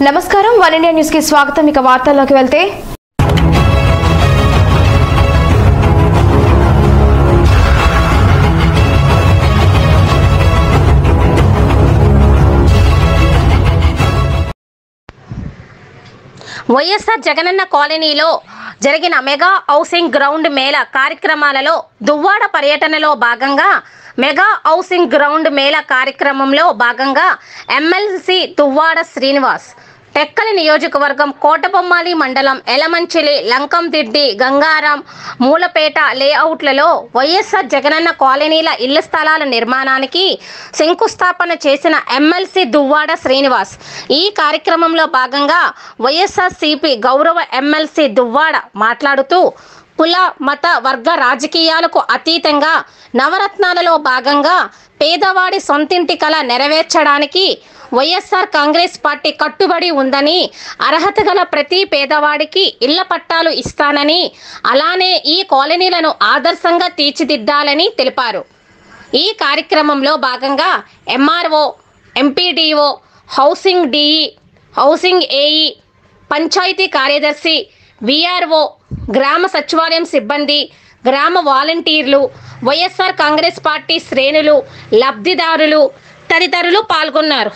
నమస్కారం one India news కి స్వాగతం ఇక వార్తల్లోకి వెళ్తే వైఎస్ఆర్ జగనన్న కాలనీలో జరిగిన మెగా హౌసింగ్ గ్రౌండ్ మేళ కార్యక్రమాలలో దువ్వాడ పర్యటనలో భాగంగా మెగా హౌసింగ్ గ్రౌండ్ మేళ కార్యక్రమంలో భాగంగా ఎమ్మెల్సీ దువ్వాడ శ్రీనివాస్ టెక్కలి నియోజకవర్గం కోటబొమ్మాలి మండలం ఎలమంచిలి లంకందిడ్డి గంగారాం మూలపేట లేఅవుట్లలో వైఎస్ఆర్ జగనన్న కాలనీల ఇళ్ల స్థలాల నిర్మాణానికి శంకుస్థాపన చేసిన ఎమ్మెల్సీ దువ్వాడ శ్రీనివాస్ ఈ కార్యక్రమంలో భాగంగా వైఎస్ఆర్ సిపి గౌరవ ఎమ్మెల్సీ దువ్వాడ మాట్లాడుతూ కుల మత వర్గ రాజకీయాలకు అతీతంగా నవరత్నాలలో భాగంగా పేదవాడి సొంతింటి కల నెరవేర్చడానికి వైఎస్ఆర్ కాంగ్రెస్ పార్టీ కట్టుబడి ఉందని అర్హత గల ప్రతి పేదవాడికి ఇళ్ల పట్టాలు ఇస్తానని అలానే ఈ కాలనీలను ఆదర్శంగా తీర్చిదిద్దాలని తెలిపారు ఈ కార్యక్రమంలో భాగంగా MRO MPDO housing DE housing AE panchayat కార్యదర్శి విఆర్ఓ గ్రామ సచివాలయం సిబ్బంది గ్రామ వాలంటీర్లు వైఎస్ఆర్ కాంగ్రెస్ పార్టీ శ్రేణులు లబ్ధిదారులు తదితరులు పాల్గొన్నారు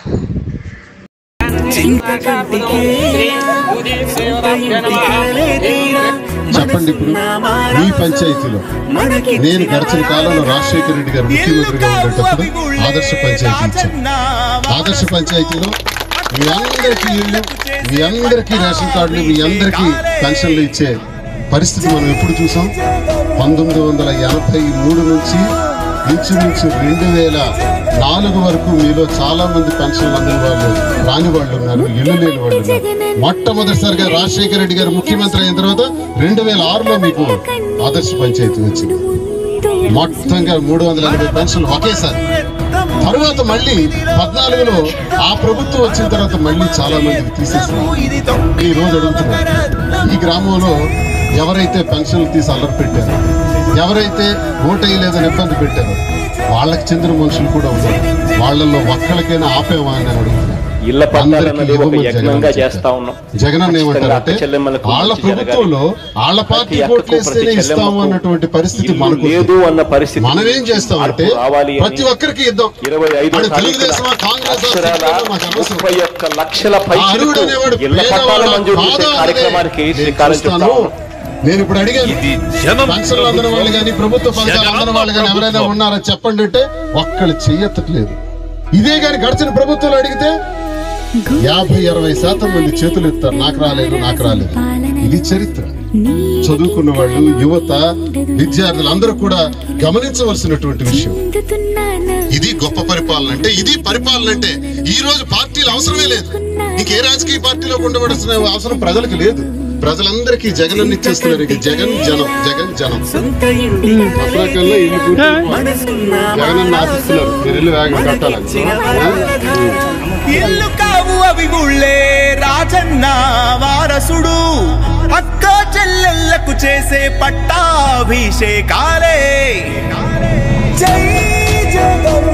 చెప్పండి ఇప్పుడు మీ పంచాయతీలో నేను గడిచిన కాలంలో రాజశేఖర రెడ్డి గారు ముఖ్యమంత్రిగా ఉండేటప్పుడు ఆదర్శ పంచాయతీ ఇచ్చాను ఆదర్శ పంచాయతీలో మీ అందరికీ ఇల్లు మీ అందరికీ రేషన్ కార్డులు మీ అందరికీ పెన్షన్లు ఇచ్చే పరిస్థితి మనం ఎప్పుడు చూసాం పంతొమ్మిది వందల ఎనభై మూడు నుంచి ఇంచుమించు రెండు వేల నాలుగు వరకు మీలో చాలా మంది పెన్షన్లు అందిన వాళ్ళు రాని వాళ్ళు ఉన్నారు ఇల్లు లేని వాళ్ళు ఉన్నారు మొట్టమొదటిసారిగా రాజశేఖర రెడ్డి గారు ముఖ్యమంత్రి అయిన తర్వాత రెండు వేల ఆరులో మీకు ఆదర్శ పంచాయతీ వచ్చింది మొత్తంగా మూడు వందల ఎనభై పెన్షన్లు ఒకేసారి తరువాత మళ్ళీ పద్నాలుగులో ఆ ప్రభుత్వం వచ్చిన తర్వాత మళ్ళీ చాలా మందికి తీసేసారు ఈ రోజు అడుగుతున్నారు ఈ గ్రామంలో ఎవరైతే పెన్షన్లు తీసి అల్లరి పెట్టారో ఎవరైతే ఓటేయలేదని ఇబ్బంది పెట్టారో వాళ్ళకి చెందిన మనుషులు కూడా ఉన్నారు వాళ్ళల్లో ఒక్కరికైనా ఆపేవా అని నేను అడుగుతున్నాను ఇళ్ల పట్టాలన్నది అందరికీ ఒక ఇవ్వమని యజ్ఞంగా జగన్ చేస్తా ఉన్నాం జగన్ అన్న ఖచ్చితంగా ఏమంటారంటే అక్క చెల్లెమ్మలకు వాళ్ళ మంచి జరగాలి. ప్రభుత్వంలో వాళ్ళ పార్టీ ప్రతి అక్కకు, ఓట్లు వేస్తేనే ప్రతి ఇస్తాము చెల్లెమ్మకు అన్నటువంటి పరిస్థితి ఇల్లు మనకు లేదు అన్న పరిస్థితి మనం ఏం చేస్తామంటే మార్పు రావాలి అని ప్రతి ఒక్కరికి ఇద్దాం ఇరవై ఐదు వాడు తెలుగుదేశమా కాంగ్రెస్ అక్షరాల ముప్పై ఒక్క లక్షల పై ఆ అరువుడు అనేవాడు ఇళ్ల పట్టాల పేదవాడా మంజూరు చేసే కాదా కార్యక్రమానికి అనేది శ్రీకారం నేను చుడతా చూస్తాను. ఉన్నాం. నేను ఇప్పుడు అడిగాను పెన్షన్లు అందిన వాళ్ళు కానీ ప్రభుత్వ పథకాలు అందిన వాళ్ళు కానీ ఎవరైనా ఉన్నారా చెప్పండి అంటే ఒక్కళ్ళు చెయ్యట్లేదు ఇదే కానీ గడిచిన ప్రభుత్వాలు అడిగితే యాభై అరవై శాతం మంది చేతులు ఎత్తారు నాకు రాలేదు నాకు రాలేదు ఇది చరిత్ర చదువుకున్న వాళ్ళు యువత విద్యార్థులు అందరూ కూడా గమనించవలసినటువంటి విషయం ఇది గొప్ప పరిపాలన అంటే ఇది పరిపాలన అంటే ఈ రోజు పార్టీలు అవసరమే లేదు ఇంకే రాజకీయ పార్టీలో ఉండవలసిన అవసరం ప్రజలకు లేదు ప్రజలందరికీ జగన్ ఇచ్చేస్తున్నారు ఇక జగన్ జనం జగన్ జనం అసలు ఇల్లు పూర్తి జగన్ అన్న ఆశిస్తున్నారు మీరు ఇల్లు వేగం కట్టాలని ఇల్లు కావు అవి గుళ్ళే రాజన్న వారసుడు అక్క చెల్లెళ్లకు చేసే పట్టాభిషేకాలే జై జగన్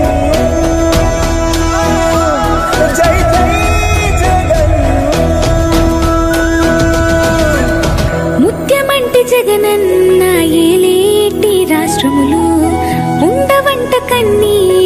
జై జై జగన్ ముత్యమంటి జగనన్న ఏలేటి రాష్ట్రములు ఉండవంట కన్నీ